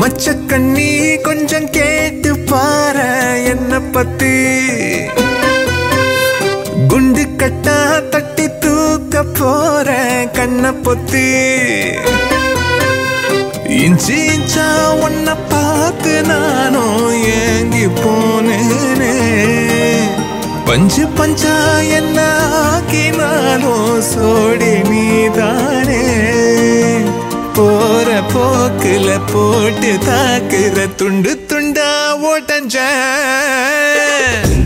மச்ச கண்ணி கொஞ்சம் கேட்டு பாரு என்ன பத்தி குண்டு கட்டா தட்டி தூக்க போற கண்ண பொத்தி இன்ச்சி இன்ச்சா உன்னை பார்த்து நானும் ஏங்கி போனேனே பஞ்சு பஞ்சா என்ன ஆக்கினாலும் சோடி நீதானே போற போக்குல போட்டு தாக்குற துண்டு துண்டா ஓட்டஞ்ச